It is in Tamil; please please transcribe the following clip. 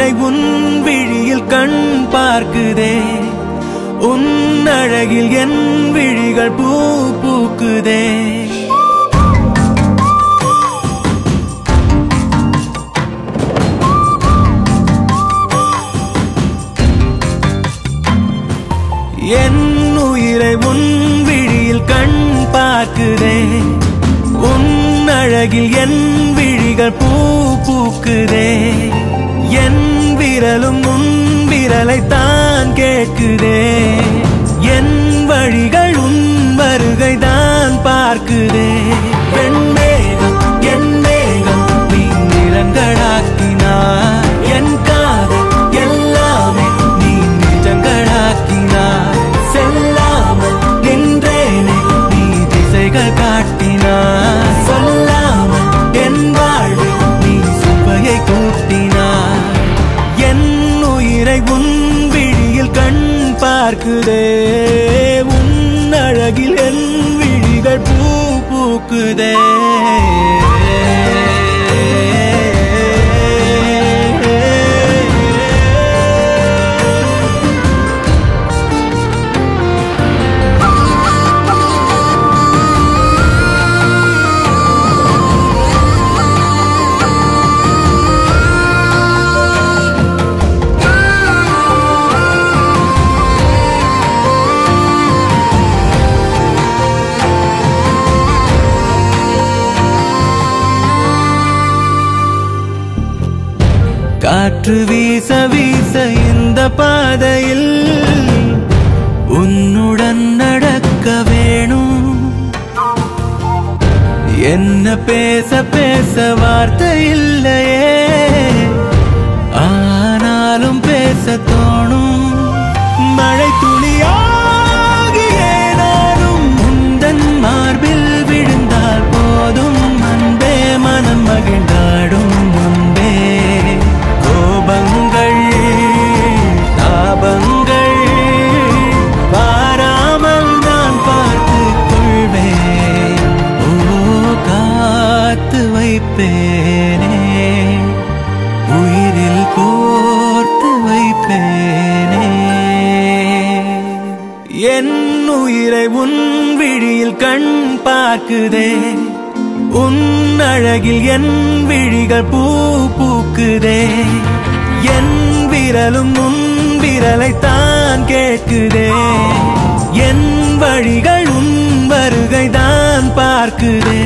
உயிரை உன் விழியில் கண் பார்க்குதே உன் அழகில் என் விழிகள் பூ பூக்குதே என் உயிரை உன் விழியில் கண் பார்க்குதே உன் அழகில் என் விழிகள் பூ பூக்குதே என் விரலும் உன் விரலை தான் கேட்குதே என் வழிகள் உன் வருகை தான் பார்க்குதே வெண்மேகம் என் மேகம் நீ நிறங்களாக்கினார் என் காதல் எல்லாமே நீ நிஜங்களாக்கினார் செல்லாமல் நின்றேனே நீ திசைகள் காட்டினார் சொல்லாமல் என் வாழ்வில் நீ சுவையை கூட்டினார் என் உயிரை உன் விழியில் கண் பார்க்குதே உன் அழகில் என் விழிகள் பூ பூக்குதே காற்று வீச வீச இந்த பாதையில் உன்னுடன் நடக்க வேணும் என்ன பேச பேச வார்த்தை இல்லையே ஆனாலும் பேச தோணும் மழை துளியாகியே நானும் உந்தன் மார்பில் விழுந்தால் போதும் அன்பே மனம் மகிழ்ந்தாடும் முன்பே கோபங்கள் தாபங்கள் வாராமல் நான் பார்த்துக் கொள்வேன் ஓ காத்து வைப்பேனே உயிரில் கோர்த்து வைப்பேனே என் உயிரை உன் விழியில் கண் பார்க்குதே உன் அழகில் என் விழிகள் பூ பூக்குதே என் விரலும் உன் விரலை தான் கேட்குதே என் வழிகள் உன் வருகை தான் பார்க்குதே